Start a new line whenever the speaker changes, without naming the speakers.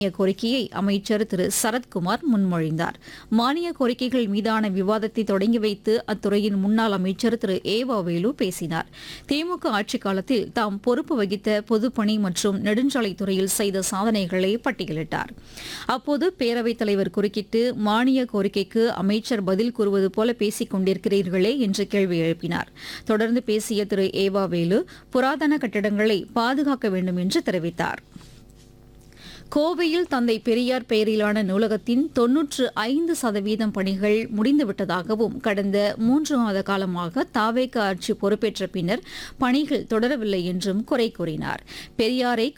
மானிய கோரிக்கையை அமைச்சர் திரு சரத்குமார் முன்மொழிந்தார் மானிய கோரிக்கைகள் மீதான விவாதத்தை தொடங்கி வைத்து அத்துறையின் முன்னாள் அமைச்சர் திரு ஏவா வேலு பேசினார் திமுக ஆட்சிக் காலத்தில் தாம் பொறுப்பு வகித்த பொதுப்பணி மற்றும் நெடுஞ்சாலைத்துறையில் செய்த சாதனைகளை பட்டியலிட்டார் அப்போது பேரவைத் தலைவர் குறுக்கிட்டு மானிய கோரிக்கைக்கு அமைச்சர் பதில் கூறுவது போல பேசிக் கொண்டிருக்கிறீர்களே என்று கேள்வி எழுப்பினார் தொடர்ந்து பேசிய திரு ஏவா வேலு புராதன கட்டிடங்களை பாதுகாக்க வேண்டும் என்று தெரிவித்தார் கோவையில் தந்தை பெரியார் பெயரிலான நூலகத்தின் தொன்னூற்று ஐந்து சதவீதம் பணிகள் முடிந்துவிட்டதாகவும் கடந்த மூன்று மாத காலமாக தாவேக ஆட்சி பொறுப்பேற்ற பின்னர் பணிகள் தொடரவில்லை என்றும் குறை கூறினார் பெரியாரை